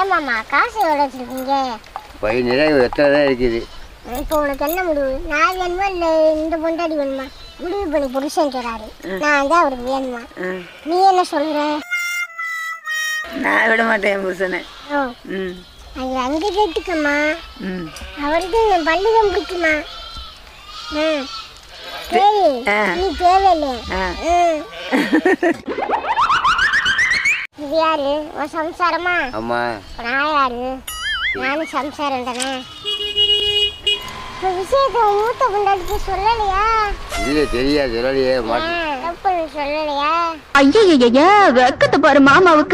ஏமாம்மா காசு எவ்வளோ வச்சுருக்கீங்க பை நிறைய எத்தனை தான் இருக்குது இப்போ உனக்கு என்ன முடிவு நான் வேணுமா இல்லை இந்த பொண்டாடி வேணுமா முடிவு பண்ணி புருஷன் சொல்றாரு நான் தான் அவருக்கு வேணுமா ம். நீ என்ன சொல்ற நான் விட மாட்டேன் என் புருஷனை ஓ ம் அது அங்கே கேட்டுக்கம்மா ம் அவருக்கு என் பள்ளிதான் பிடிக்குமா ம் சரி ஆ. நீ தேவையில்லையா ஆ. ம் இது யாரு உன் சம்சாரமா ஆமாம் இப்ப நான் யாரு நானும் சம்சாரம் தானே இப்போ விஷயத்தை உன் மூத்த பொண்டாட்டிக்கு சொல்லலையா இல்லை தெரியாது சொல்லலையே மாட்டு ஏன் தப்பு சொல்லலையா ஐயய்யய்ய வெக்கத்தை பாரு மாமாவுக்கு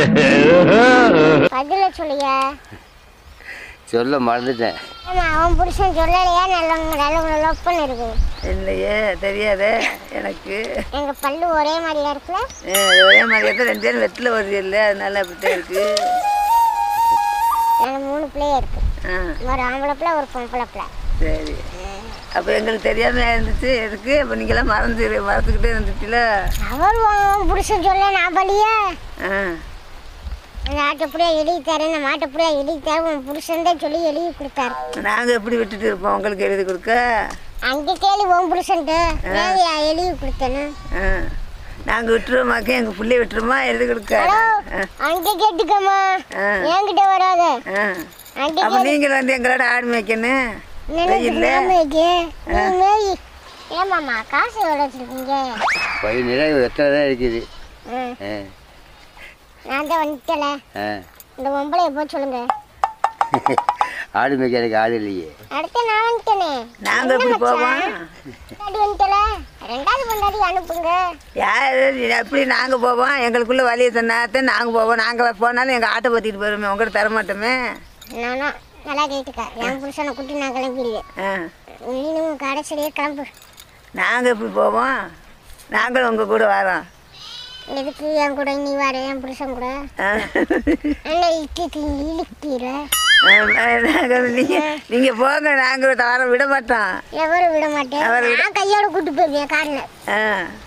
பதில சொல்லியா சொல்ல மறந்துட்டேன் ஏமா அவன் புருஷன் சொல்லலையா நல்லவங்க நல்லவங்க லொப்பன்னு இருக்கு இல்லையே தெரியாதே எனக்கு எங்க பல்லு ஒரே மாதிரியா இருக்குல்ல ஏ, ஒரே மாதிரி தான் ரெண்டு பேரும் வெட்டில் வருது இல்லை அதனால அப்படித்தான் இருக்கு எனக்கு மூணு பிள்ளைய இருக்கு ஆ ஒரு ஆம்பளை பிள்ளை ஒரு பொம்பளை பிள்ளை சரி அப்போ எங்களுக்கு தெரியாம இருந்துச்சு எதுக்கு அப்போ நீங்களாம் மறந்து மறந்துக்கிட்டே இருந்துச்சுல அவர் உன் புருஷன் சொல்ல நான் பலியா ஆ அந்த ஆட்டப்படியா எழுதி தரேன் அந்த மாட்டப்படியா எழுதி தரேன் உன் புருஷன் தான் சொல்லி எழுதி கொடுத்தாரு நாங்கள் எப்படி விட்டுட்டு இருப்போம் உங்களுக்கு எழுதி கொடுக்க அங்கே கேள்வி உன் புருஷன்ட்டு நான் எழுதி கொடுத்தேன்னு ஆ நாங்கள் விட்டுருவோமாக்கே எங்கள் பிள்ளைய விட்டுருமா எழுதி கொடுக்க ஹலோ ஆ அங்கே கேட்டுக்கம்மா ஆ. என்கிட்ட வராத ஆ அங்கே அப்போ நீங்கள் வந்து எங்களோட ஆடு மேய்க்கணும் நினைச்சு நாமக்கு நீ மேய் ஏமாம்மா காசு எவ்வளோ வச்சுருக்கீங்க பை நிறைய எத்தனை தான் இருக்குது ம் ஆ நான் தான் வந்துட்டல ஆ இந்த பொம்பளை எப்போ சொல்லுங்க ஆடு மேய்க்கிறதுக்கு ஆள் இல்லையே அடுத்து நான் வந்துட்டேனே நாங்கள் எப்படி போவோம் பொண்டாடி வந்துட்டல ரெண்டாவது பொண்டாடி அனுப்புங்க யார் எப்படி நாங்கள் போவோம் எங்களுக்குள்ள வழியை சொன்னாத்தான் நாங்கள் போவோம் நாங்கள் போனாலும் எங்கள் ஆட்டை பற்றிட்டு போயிருமே உங்கள்கிட்ட தர மாட்டோமே நானும் நல்லா கேட்டுக்க என் புருஷனை கூட்டி நான் கிளம்பிடுவேன் ஆ நீனும் கடைசிலேயே கிளம்பு நாங்கள் எப்படி போவோம் நாங்களும் உங்கள் கூட வரோம் எதுக்கு என் கூட நீ வர என் புருஷன் கூட ஆ. என்ன இட்டு இழுக்கிற நாங்கள் நீங்கள் நீங்கள் போங்க நாங்கள் வர விட மாட்டோம் எவரும் விட மாட்டேன் நான் கையோட கூட்டு போயிருவேன் காரில் ஆ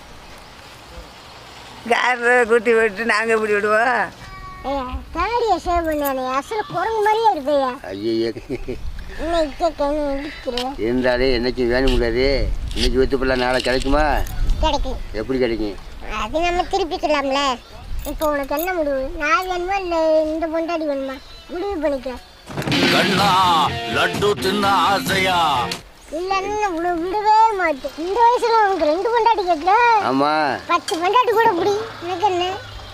காரில் கூட்டி விட்டு நாங்கள் எப்படி விடுவோம் ஐயா தாடியை சேவ் பண்ணானே அசல் குரங்கு மாதிரியே இருக்கையா ஐயோ என்ன இக்க இழுக்கிற இருந்தாலே என்னைக்கு வேணும் முடியாது இன்னைக்கு வித்து பிள்ளை நாளை கிடைக்குமா கிடைக்கும் எப்படி கிடைக்கும் அது நம்ம திருப்பிக்கலாம்ல இப்போ உனக்கு என்ன முடிவு நான் வேணுமா இல்லை இந்த பொண்டாடி வேணுமா முடிவு பண்ணிக்க கண்ணா லட்டு தின்ன ஆசையா இல்லைன்னு உன்னை விடவே மாட்டேன் இந்த வயசுல உனக்கு ரெண்டு பொண்டாட்டி கேட்குற ஆமாம் பத்து பொண்டாட்டி கூட பிடி எனக்கு என்ன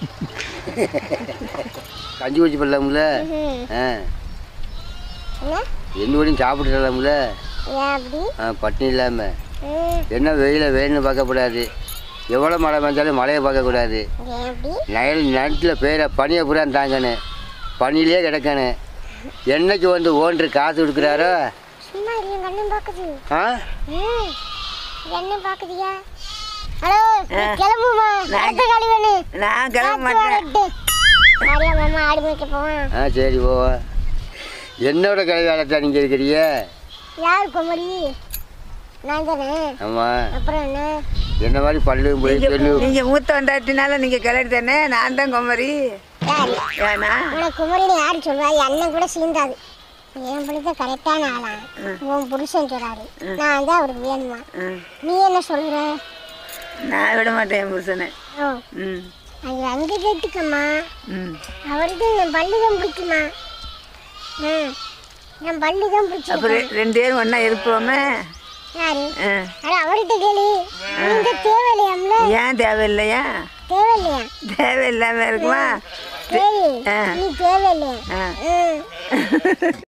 கஞ்சி வச்சு போடலாம்ல ம். ஆ என்ன எந்த வரையும் சாப்பிட்டுலாம்ல ஏன் அப்படி ஆ பட்டினி இல்லாமல் ம். என்ன வெயில வேணும்னு பார்க்கக்கூடாது எவ்வளோ மழை பெஞ்சாலும் மழையை பார்க்கக்கூடாது ஏன் அப்படி நயல் நிலத்தில் பெய்கிற பனியை பூரா தாங்கணும் பனியிலே கிடக்கணும் என்னைக்கு வந்து ஓன்று காசு கொடுக்குறாரோ சும்மா இரு என் கண்ணும் பார்க்குது ஆ ம் என்ன பார்க்குதியா ஹலோ கிளம்புமா அடுத்த காலி வேணு நான் கிளம்ப மாட்டேன் மாரியா மாமா ஆடு மேய்க்க போவான் ஆ சரி போவா என்னோட கை வேலைத்தான் நீங்கள் இருக்கிறீங்க யார் குமரி நான் தானே ஆமாம் அப்புறம் என்ன என்ன மாதிரி பல்லு போய் சொல்லு நீங்கள் மூத்த வந்தாட்டினால நீங்கள் கிளறி தானே நான் தான் குமரி யார் ஏன்னா உனக்கு குமரின்னு யார் சொல்லுவா என் அண்ணன் கூட சீந்தாது என் பிள்ளைக்கு கரெக்டான ஆளா உன் புருஷன் சொல்றாரு நான் தான் அவருக்கு வேணுமா ம். நீ என்ன சொல்ற நான் விட மாட்டேன் என் புருஷனை ஓ ம் அது அங்கே கேட்டுக்கம்மா ம் அவருக்கு என் பள்ளி தான் பிடிக்குமா ம் என் பள்ளி தான் பிடிச்சி அப்புறம் ரெண்டு பேரும் ஒன்றா இருப்போமே யாரு ஆ. அட அவர்கிட்ட கேளு இந்த தேவையில்லையாம்ல ஏன் தேவையில்லையா தேவையில்லையா தேவையில்லாமல் இருக்குமா சரி ஆ. நீ தேவையில்லையா ஆ. ம்